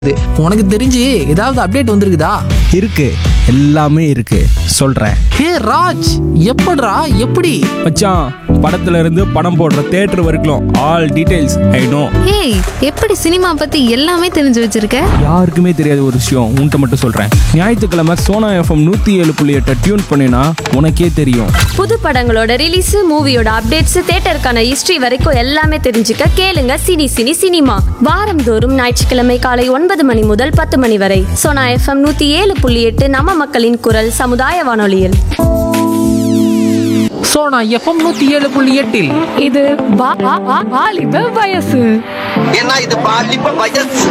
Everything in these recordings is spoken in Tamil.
உனக்கு தெரிஞ்சு ஏதாவது அப்டேட் வந்திருக்குதா இருக்கு எல்லாமே இருக்கு சொல்றேன் ஹே ராஜ் எப்படிடா எப்படி மச்சான் படத்துல இருந்து படம் போடுற தேட்டர் வரைக்கும் ஆல் டீடைல்ஸ் ஐ நோ ஏய் எப்படி சினிமா பத்தி எல்லாமே தெரிஞ்சு வச்சிருக்க யாருக்குமே தெரியாத ஒரு விஷயம் உன்கிட்ட மட்டும் சொல்றேன் ஞாயிற்றுக்கிழமை சோனா எஃப்எம் நூத்தி ஏழு புள்ளி எட்டை டியூன் பண்ணினா உனக்கே தெரியும் புது படங்களோட ரிலீஸ் மூவியோட அப்டேட்ஸ் தியேட்டருக்கான ஹிஸ்டரி வரைக்கும் எல்லாமே தெரிஞ்சுக்க கேளுங்க சினி சினி சினிமா வாரந்தோறும் ஞாயிற்றுக்கிழமை காலை ஒன்பது மணி முதல் பத்து மணி வரை சோனா எஃப்எம் நூத்தி ஏழு புள்ளி எட்டு நம்ம மக்களின் குரல் சமுதாய வானொலியில் சோனா எஃப்எம் நூத்தி ஏழு புள்ளி எட்டில் இது வா- வா- வா- வாலிப வயசு ஏன்னா இது பாலிப்ப வயசு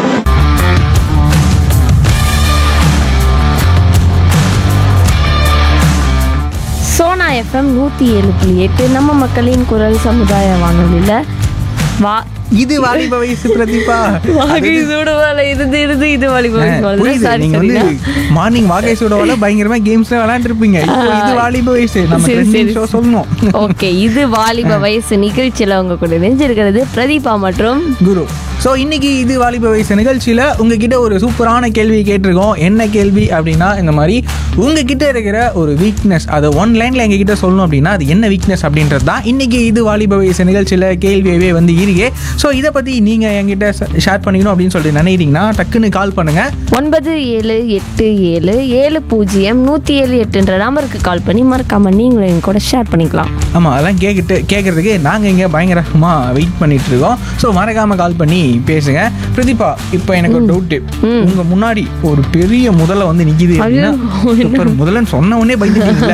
சோனா எஃப்எம் நூத்தி ஏழு புள்ளி எட்டு நம்ம மக்களின் குரல் சமுதாய வானொலியில வா இது வாலிப வயசு பிரதீபா வாகை சூடுவால இது இருந்து இது வாலிப வயசு வருது. புரியுது Sorry, நீங்க sorry வந்து டா. மார்னிங் வாகேஷோட வர பயங்கரமா கேம்ஸ் விளையாண்டு இருப்பீங்க இப்போ இது வாலிப வயசு நம்ம சரி, ட்ரெண்டிங் சரி. ஷோ சொல்லணும் ஓகே இது வாலிப வயசு நிகழ்ச்சியில உங்க கூட நெஞ்சிருக்கிறது பிரதீபா மற்றும் குரு ஸோ இன்னைக்கு இது வாலிப வயசு நிகழ்ச்சியில் உங்ககிட்ட ஒரு சூப்பரான கேள்வி கேட்டிருக்கோம் என்ன கேள்வி அப்படின்னா இந்த மாதிரி உங்ககிட்ட இருக்கிற ஒரு வீக்னஸ் அதை ஒன் லைனில் எங்ககிட்ட சொல்லணும் அப்படின்னா அது என்ன வீக்னஸ் அப்படின்றது தான் இன்னைக்கு இது வாலிப வயசு நிகழ்ச்சியில் கேள்வியவே வந்து இருக்கே ஸோ இதை பற்றி நீங்கள் என்கிட்ட ஷேர் பண்ணிக்கணும் அப்படின்னு சொல்லிட்டு நினைக்கிறீங்கன்னா டக்குன்னு கால் பண்ணுங்கள் ஒன்பது ஏழு எட்டு ஏழு ஏழு பூஜ்ஜியம் நூத்தி ஏழு எட்டுன்ற நம்பருக்கு கால் பண்ணி மறக்காம நீங்களும் எங்க கூட ஷேர் பண்ணிக்கலாம் ஆமாம் அதெல்லாம் கேட்கிட்டு கேட்குறதுக்கு நாங்கள் இங்கே பயங்கரமாக வெயிட் பண்ணிட்டு இருக்கோம் ஸோ மறக்காமல் கால் பண்ணி பேசுங்க பிரதீபா இப்போ எனக்கு ஒரு டவுட்டு உங்கள் முன்னாடி ஒரு பெரிய முதல்ல வந்து நிற்கிது அப்படின்னா சூப்பர் முதல்லன்னு சொன்ன உடனே பயந்துட்டீங்கல்ல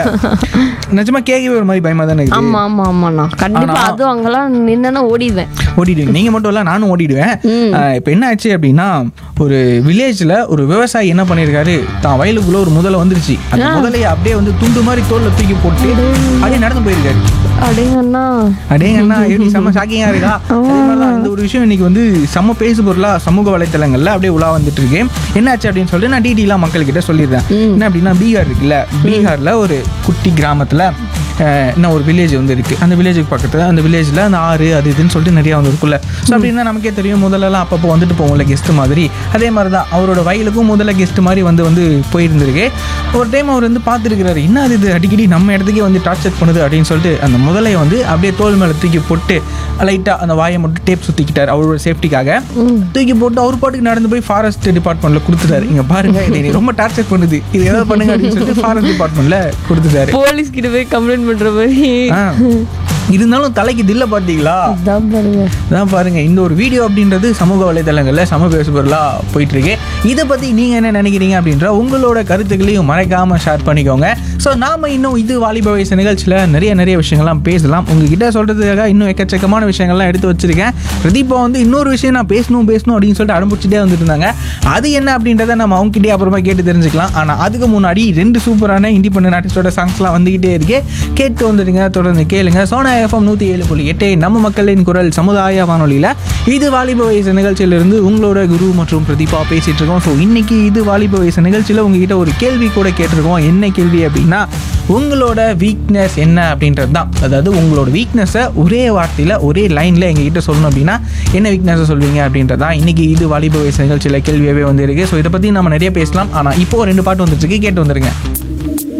நிஜமா கேட்கவே ஒரு மாதிரி பயமாக தானே இருக்குது ஆமா ஆமா ஆமாண்ணா கண்டிப்பா ஆனா- அதுவும் அங்கெல்லாம் நின்னா ஓடிடுவேன் ஓடிடுவீங்க நீங்கள் மட்டும் இல்லை நானும் ஓடிடுவேன் இப்போ என்ன ஆச்சு அப்படின்னா ஒரு வில்லேஜில் ஒரு விவசாயி என்ன பண்ணியிருக்காரு தான் வயலுக்குள்ள ஒரு முதலை வந்துருச்சு அந்த முதலையை அப்படியே வந்து துண்டு மாதிரி தோல்ல தூக்கி போட்டு அப்படியே நடந்து போயிருக்காரு அப்படிங்கன்னா அடேங்கண்ணா எப்படி செம்ம ஷாக்கிங்காக இருக்கா அதே மாதிரிதான் இந்த ஒரு விஷயம் இன்னைக்கு வந்து செம்ம பேசு பொருளா சமூக வலைத்தளங்கள்ல அப்படியே உலா வந்துட்டு இருக்கு என்னாச்சு அப்படின்னு சொல்லிட்டு நான் டீட்டெயிலாக மக்கள்கிட்ட சொல்லிடுறேன் என்ன அப்படின்னா பீகார் இருக்குல்ல பீகார்ல ஒரு குட்டி கிராமத்துல அஹ், இன்னும் ஒரு வில்லேஜ் வந்து இருக்கு அந்த வில்லேஜுக்கு பக்கத்துல அந்த வில்லேஜ்ல அந்த ஆறு அது இதுன்னு சொல்லிட்டு நிறைய வந்து இருக்குல்ல ஸோ அப்படின்னா நமக்கே தெரியும் முதல்லலாம் அப்பப்போ வந்துட்டு போவோம்ல கெஸ்ட் மாதிரி அதே மாதிரி தான் அவரோட வயலுக்கும் முதல்ல கெஸ்ட் மாதிரி வந்து வந்து போயிருந்திருக்கு ஒரு டைம் அவர் வந்து பார்த்துருக்கிறாரு என்ன அது இது அடிக்கடி நம்ம இடத்துக்கே வந்து டார்ச்சர் பண்ணுது அப்படின்னு சொல்லிட்டு அந்த முதலையை வந்து அப்படியே தோல் மேலே தூக்கி போட்டு லைட்டாக அந்த வாயை மட்டும் டேப் சுற்றிக்கிட்டார் அவரோட சேஃப்டிக்காக தூக்கி போட்டு அவர் பாட்டுக்கு நடந்து போய் ஃபாரஸ்ட் டிபார்ட்மெண்ட்ல கொடுத்துட்டாரு இங்க பாருங்க இதை நீ ரொம்ப டார்ச்சர் பண்ணுது இது ஏதாவது பண்ணுங்க அப்படின்னு சொல்லிட்டு ஃபாரஸ்ட் டிபார்ட்மெண்ட்ல கொடுத்துட்டாரு போலீஸ் கிட்ட போய் கம்ப்ளைண்ட் பண்ற மாதிரி ஆ. இருந்தாலும் தலைக்கு தில்ல பார்த்தீங்களா அதான் பாருங்க அதான் பாருங்க இந்த ஒரு வீடியோ அப்படின்றது சமூக வலைதளங்களில் சம பேசுபொருளாக போயிட்டு இருக்கு இதை பற்றி நீங்கள் என்ன நினைக்கிறீங்க அப்படின்ற உங்களோட கருத்துக்களையும் மறைக்காமல் ஷேர் பண்ணிக்கோங்க ஸோ நாம இன்னும் இது வாலிப வயசு நிகழ்ச்சியில் நிறைய நிறைய விஷயங்கள்லாம் பேசலாம் உங்ககிட்ட சொல்கிறதுக்காக இன்னும் எக்கச்சக்கமான விஷயங்கள்லாம் எடுத்து வச்சிருக்கேன் பிரதீபா வந்து இன்னொரு விஷயம் நான் பேசணும் பேசணும் அப்படின்னு சொல்லிட்டு அனுப்பிச்சிட்டே வந்துட்டு இருந்தாங்க அது என்ன அப்படின்றத நம்ம அவங்ககிட்டயே அப்புறமா கேட்டு தெரிஞ்சுக்கலாம் ஆனால் அதுக்கு முன்னாடி ரெண்டு சூப்பரான இண்டிபெண்டன்ட் ஆர்டிஸ்டோட சாங்ஸ்லாம் வந்துகிட்டே இருக்கு கேட்டு வந்துடுங்க தொடர்ந்து கேளுங்க சோனா எஃப்எம் நூற்றி ஏழு புள்ளி எட்டு நம்ம மக்களின் குரல் சமுதாய வானொலியில் இது வாலிப வயசு நிகழ்ச்சியிலிருந்து உங்களோட குரு மற்றும் பிரதீபா பேசிட்டு இருக்கோம் ஸோ இன்னைக்கு இது வாலிப வயசு நிகழ்ச்சியில் உங்ககிட்ட ஒரு கேள்வி கூட கேட்டிருக்கோம் என்ன கேள்வி அப்படின்னா உங்களோட வீக்னஸ் என்ன அப்படின்றது தான் அதாவது உங்களோட வீக்னஸை ஒரே வார்த்தையில் ஒரே லைனில் எங்ககிட்ட சொல்லணும் அப்படின்னா என்ன வீக்னஸை சொல்வீங்க அப்படின்றது தான் இன்னைக்கு இது வாலிப வயசு நிகழ்ச்சியில் கேள்வியாகவே வந்து இருக்கு ஸோ இதை பற்றி நம்ம நிறைய பேசலாம் ஆனால் இப்போ ரெண்டு பாட்டு வந்துட்டு இருக்கு கேட்டு வந்துருங்க